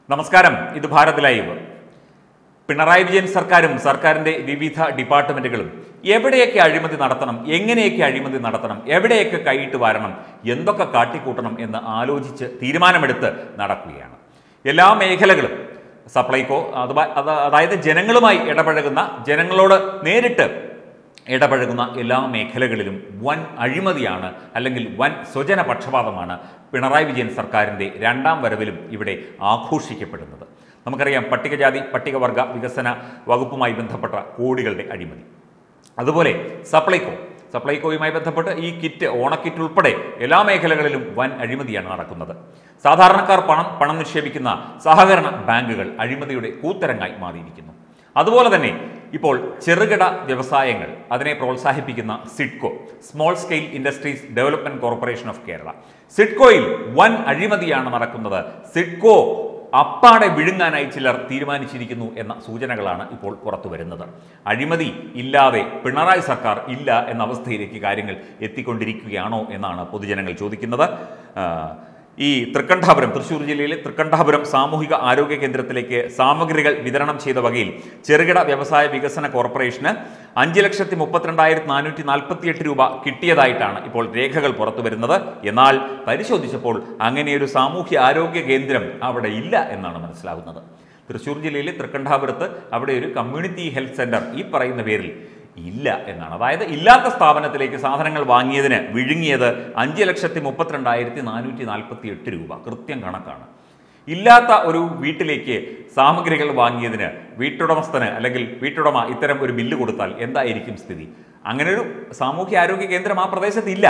നമസ്കാരം ഇത് ഭാരത് ലൈവ് പിണറായി വിജയൻ സർക്കാരും സർക്കാരിന്റെ വിവിധ ഡിപ്പാർട്ട്മെന്റുകളും എവിടെയൊക്കെ അഴിമതി നടത്തണം എങ്ങനെയൊക്കെ അഴിമതി നടത്തണം എവിടെയൊക്കെ കൈയിട്ട് വാരണം എന്തൊക്കെ കാട്ടിക്കൂട്ടണം എന്ന് ആലോചിച്ച് തീരുമാനമെടുത്ത് നടക്കുകയാണ് എല്ലാ മേഖലകളും സപ്ലൈകോ അഥവാ അത് അതായത് ജനങ്ങളുമായി ഇടപഴകുന്ന ജനങ്ങളോട് നേരിട്ട് ഇടപഴകുന്ന എല്ലാ മേഖലകളിലും വൻ അഴിമതിയാണ് അല്ലെങ്കിൽ വൻ സ്വജന പക്ഷപാതമാണ് പിണറായി വിജയൻ സർക്കാരിൻ്റെ രണ്ടാം വരവിലും ഇവിടെ ആഘോഷിക്കപ്പെടുന്നത് നമുക്കറിയാം പട്ടികജാതി പട്ടികവർഗ വികസന വകുപ്പുമായി ബന്ധപ്പെട്ട കോടികളുടെ അഴിമതി അതുപോലെ സപ്ലൈകോ സപ്ലൈകോയുമായി ബന്ധപ്പെട്ട് ഈ കിറ്റ് ഓണക്കിറ്റ് ഉൾപ്പെടെ എല്ലാ മേഖലകളിലും വൻ അഴിമതിയാണ് നടക്കുന്നത് സാധാരണക്കാർ പണം പണം നിക്ഷേപിക്കുന്ന സഹകരണ ബാങ്കുകൾ അഴിമതിയുടെ കൂത്തരങ്ങായി മാറിയിരിക്കുന്നു അതുപോലെ തന്നെ ഇപ്പോൾ ചെറുകിട വ്യവസായങ്ങൾ അതിനെ പ്രോത്സാഹിപ്പിക്കുന്ന SIDCO small scale industries development corporation of Kerala സിഡ്കോയിൽ വൻ അഴിമതിയാണ് നടക്കുന്നത് സിഡ്കോ അപ്പാടെ വിഴുങ്ങാനായി ചിലർ തീരുമാനിച്ചിരിക്കുന്നു എന്ന സൂചനകളാണ് ഇപ്പോൾ പുറത്തു വരുന്നത് അഴിമതി ഇല്ലാതെ പിണറായി സർക്കാർ ഇല്ല എന്ന അവസ്ഥയിലേക്ക് കാര്യങ്ങൾ എത്തിക്കൊണ്ടിരിക്കുകയാണോ എന്നാണ് പൊതുജനങ്ങൾ ചോദിക്കുന്നത് ആ, ഈ തൃക്കണ്ഠാപുരം തൃശ്ശൂർ ജില്ലയിലെ തൃക്കണ്ഠാപുരം സാമൂഹിക ആരോഗ്യ കേന്ദ്രത്തിലേക്ക് സാമഗ്രികൾ വിതരണം ചെയ്ത വകയിൽ ചെറുകിട വ്യവസായ വികസന കോർപ്പറേഷന് അഞ്ച് ലക്ഷത്തി മുപ്പത്തിരണ്ടായിരത്തി നാനൂറ്റി നാൽപ്പത്തിയെട്ട് രൂപ കിട്ടിയതായിട്ടാണ് ഇപ്പോൾ രേഖകൾ പുറത്തു വരുന്നത് എന്നാൽ പരിശോധിച്ചപ്പോൾ അങ്ങനെയൊരു സാമൂഹ്യ ആരോഗ്യ കേന്ദ്രം അവിടെ ഇല്ല എന്നാണ് മനസ്സിലാകുന്നത് തൃശ്ശൂർ ജില്ലയിലെ തൃക്കണ്ഠാപുരത്ത് അവിടെ ഒരു കമ്മ്യൂണിറ്റി ഹെൽത്ത് സെന്റർ ഈ പറയുന്ന പേരിൽ ഇല്ല എന്നാണ് അതായത് ഇല്ലാത്ത സ്ഥാപനത്തിലേക്ക് സാധനങ്ങൾ വാങ്ങിയതിന് വിഴുങ്ങിയത് അഞ്ച് ലക്ഷത്തി മുപ്പത്തിരണ്ടായിരത്തി നാനൂറ്റി നാൽപ്പത്തി എട്ട് രൂപ കൃത്യം കണക്കാണ് ഇല്ലാത്ത ഒരു വീട്ടിലേക്ക് സാമഗ്രികൾ വാങ്ങിയതിന് വീട്ടുടമസ്ഥന് അല്ലെങ്കിൽ വീട്ടുടമ ഇത്തരം ഒരു ബില്ല് കൊടുത്താൽ എന്തായിരിക്കും സ്ഥിതി അങ്ങനെ ഒരു സാമൂഹ്യ ആരോഗ്യ കേന്ദ്രം ആ പ്രദേശത്ത് ഇല്ല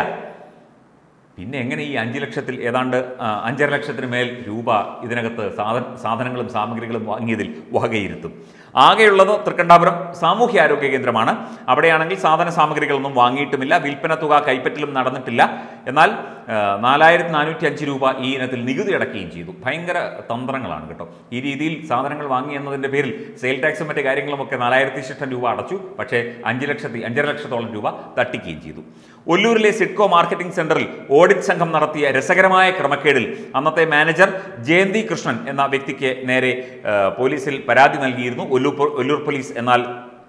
പിന്നെ എങ്ങനെ ഈ അഞ്ച് ലക്ഷത്തിൽ ഏതാണ്ട് ആ, അഞ്ചര ലക്ഷത്തിന് മേൽ രൂപ ഇതിനകത്ത് സാധന സാധനങ്ങളും സാമഗ്രികളും വാങ്ങിയതിൽ വകയിരുത്തും ആകെയുള്ളത് തൃക്കണ്ടാപുരം സാമൂഹ്യ ആരോഗ്യ കേന്ദ്രമാണ് അവിടെയാണെങ്കിൽ സാധന സാമഗ്രികളൊന്നും വാങ്ങിയിട്ടുമില്ല വിൽപ്പന തുക കൈപ്പറ്റലും നടന്നിട്ടില്ല എന്നാൽ നാലായിരത്തി നാനൂറ്റി അഞ്ച് രൂപ ഈ ഇനത്തിൽ നികുതി അടക്കുകയും ചെയ്തു ഭയങ്കര തന്ത്രങ്ങളാണ് കേട്ടോ ഈ രീതിയിൽ സാധനങ്ങൾ വാങ്ങി എന്നതിൻ്റെ പേരിൽ സെയിൽ ടാക്സും മറ്റു കാര്യങ്ങളുമൊക്കെ നാലായിരത്തി ശിഷ്ടം രൂപ അടച്ചു പക്ഷേ അഞ്ച് ലക്ഷത്തി അഞ്ചര ലക്ഷത്തോളം രൂപ തട്ടിക്കുകയും ചെയ്തു ഒല്ലൂരിലെ സിഡ്കോ മാർക്കറ്റിംഗ് സെന്ററിൽ ഓഡിറ്റ് സംഘം നടത്തിയ രസകരമായ ക്രമക്കേടിൽ അന്നത്തെ മാനേജർ ജയന്തി കൃഷ്ണൻ എന്ന വ്യക്തിക്ക് നേരെ ആ, പോലീസിൽ പരാതി നൽകിയിരുന്നു ഒല്ലൂർ പോ- ഒല്ലൂർ പോലീസ് എന്നാൽ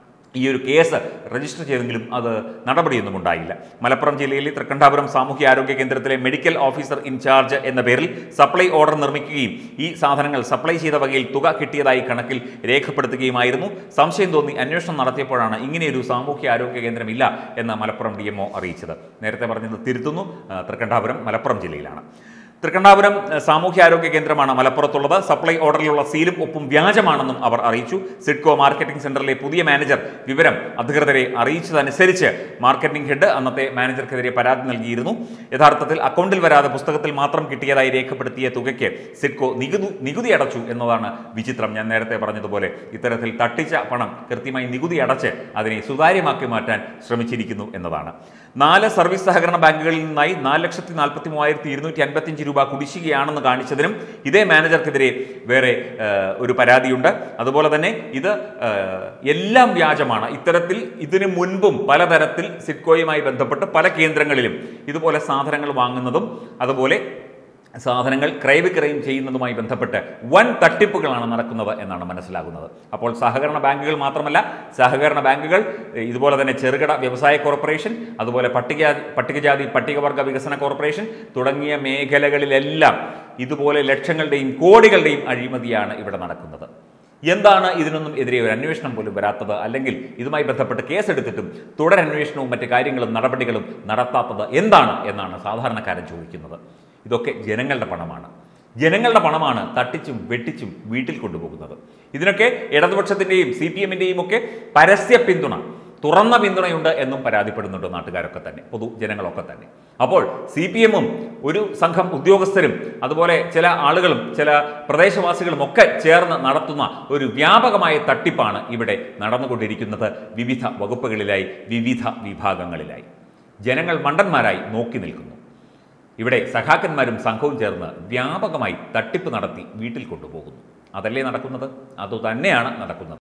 ഈ ഒരു കേസ് രജിസ്റ്റർ ചെയ്തെങ്കിലും അത് നടപടിയൊന്നും ഉണ്ടായില്ല മലപ്പുറം ജില്ലയിലെ തൃക്കണ്ഠാപുരം സാമൂഹ്യ ആരോഗ്യ കേന്ദ്രത്തിലെ മെഡിക്കൽ ഓഫീസർ ഇൻചാർജ് എന്ന പേരിൽ സപ്ലൈ ഓർഡർ നിർമ്മിക്കുകയും ഈ സാധനങ്ങൾ സപ്ലൈ ചെയ്ത വകയിൽ തുക കിട്ടിയതായി കണക്കിൽ രേഖപ്പെടുത്തുകയുമായിരുന്നു സംശയം തോന്നി അന്വേഷണം നടത്തിയപ്പോഴാണ് ഇങ്ങനെയൊരു സാമൂഹ്യ ആരോഗ്യ കേന്ദ്രം ഇല്ല എന്ന് മലപ്പുറം ഡി അറിയിച്ചത് നേരത്തെ പറഞ്ഞത് തിരുത്തുന്നു ആ, തൃക്കണ്ഠാപുരം മലപ്പുറം ജില്ലയിലാണ് തൃക്കണ്ണാപുരം ഏഹ്, സാമൂഹ്യാരോഗ്യ കേന്ദ്രമാണ് മലപ്പുറത്തുള്ളത് സപ്ലൈ ഓർഡറിലുള്ള സീലും ഒപ്പും വ്യാജമാണെന്നും അവർ അറിയിച്ചു സിഡ്കോ മാർക്കറ്റിംഗ് സെന്ററിലെ പുതിയ മാനേജർ വിവരം അധികൃതരെ അറിയിച്ചതനുസരിച്ച് മാർക്കറ്റിംഗ് ഹെഡ് അന്നത്തെ മാനേജർക്കെതിരെ പരാതി നൽകിയിരുന്നു യഥാർത്ഥത്തിൽ അക്കൗണ്ടിൽ വരാതെ പുസ്തകത്തിൽ മാത്രം കിട്ടിയതായി രേഖപ്പെടുത്തിയ തുകയ്ക്ക് സിഡ്കോ നികുതി നികുതി അടച്ചു എന്നതാണ് വിചിത്രം ഞാൻ നേരത്തെ പറഞ്ഞതുപോലെ ഇത്തരത്തിൽ തട്ടിച്ച പണം കൃത്യമായി നികുതി അടച്ച് അതിനെ സുതാര്യമാക്കി മാറ്റാൻ ശ്രമിച്ചിരിക്കുന്നു എന്നതാണ് നാല് സർവീസ് സഹകരണ ബാങ്കുകളിൽ നിന്നായി നാല് ലക്ഷത്തി നാൽപ്പത്തി മൂവായിരത്തി ഇരുന്നൂറ്റി അൻപത്തിയഞ്ച് രൂപ കുടിശ്ശികയാണെന്ന് കാണിച്ചതിനും ഇതേ മാനേജർക്കെതിരെ വേറെ ഏഹ്, ഒരു പരാതിയുണ്ട് അതുപോലെ തന്നെ ഇത് ഏഹ്, എല്ലാം വ്യാജമാണ് ഇത്തരത്തിൽ ഇതിനു മുൻപും പലതരത്തിൽ സിഡ്കോയുമായി ബന്ധപ്പെട്ട് പല കേന്ദ്രങ്ങളിലും ഇതുപോലെ സാധനങ്ങൾ വാങ്ങുന്നതും അതുപോലെ സാധനങ്ങൾ ക്രയവിക്രയം ചെയ്യുന്നതുമായി ബന്ധപ്പെട്ട് വൻ തട്ടിപ്പുകളാണ് നടക്കുന്നത് എന്നാണ് മനസ്സിലാകുന്നത് അപ്പോൾ സഹകരണ ബാങ്കുകൾ മാത്രമല്ല സഹകരണ ബാങ്കുകൾ ഏഹ്, ഇതുപോലെ തന്നെ ചെറുകിട വ്യവസായ കോർപ്പറേഷൻ അതുപോലെ പട്ടികജാതി പട്ടികജാതി പട്ടികവർഗ വികസന കോർപ്പറേഷൻ തുടങ്ങിയ മേഖലകളിലെല്ലാം ഇതുപോലെ ലക്ഷങ്ങളുടെയും കോടികളുടെയും അഴിമതിയാണ് ഇവിടെ നടക്കുന്നത് എന്താണ് ഇതിനൊന്നും എതിരെ ഒരു അന്വേഷണം പോലും വരാത്തത് അല്ലെങ്കിൽ ഇതുമായി ബന്ധപ്പെട്ട് കേസെടുത്തിട്ടും തുടരന്വേഷണവും മറ്റു കാര്യങ്ങളും നടപടികളും നടത്താത്തത് എന്താണ് എന്നാണ് സാധാരണക്കാരൻ ചോദിക്കുന്നത് ഇതൊക്കെ ജനങ്ങളുടെ പണമാണ് ജനങ്ങളുടെ പണമാണ് തട്ടിച്ചും വെട്ടിച്ചും വീട്ടിൽ കൊണ്ടുപോകുന്നത് ഇതിനൊക്കെ ഇടതുപക്ഷത്തിന്റെയും സി പി എമ്മിന്റെയും ഒക്കെ പരസ്യ പിന്തുണ തുറന്ന പിന്തുണയുണ്ട് എന്നും പരാതിപ്പെടുന്നുണ്ട് നാട്ടുകാരൊക്കെ തന്നെ പൊതുജനങ്ങളൊക്കെ തന്നെ അപ്പോൾ സി പി എമ്മും ഒരു സംഘം ഉദ്യോഗസ്ഥരും അതുപോലെ ചില ആളുകളും ചില പ്രദേശവാസികളും ഒക്കെ ചേർന്ന് നടത്തുന്ന ഒരു വ്യാപകമായ തട്ടിപ്പാണ് ഇവിടെ നടന്നുകൊണ്ടിരിക്കുന്നത് വിവിധ വകുപ്പുകളിലായി വിവിധ വിഭാഗങ്ങളിലായി ജനങ്ങൾ മണ്ടന്മാരായി നോക്കി നിൽക്കുന്നു ഇവിടെ സഖാക്കന്മാരും സംഘവും ചേർന്ന് വ്യാപകമായി തട്ടിപ്പ് നടത്തി വീട്ടിൽ കൊണ്ടുപോകുന്നു അതല്ലേ നടക്കുന്നത് അതുതന്നെയാണ് നടക്കുന്നത്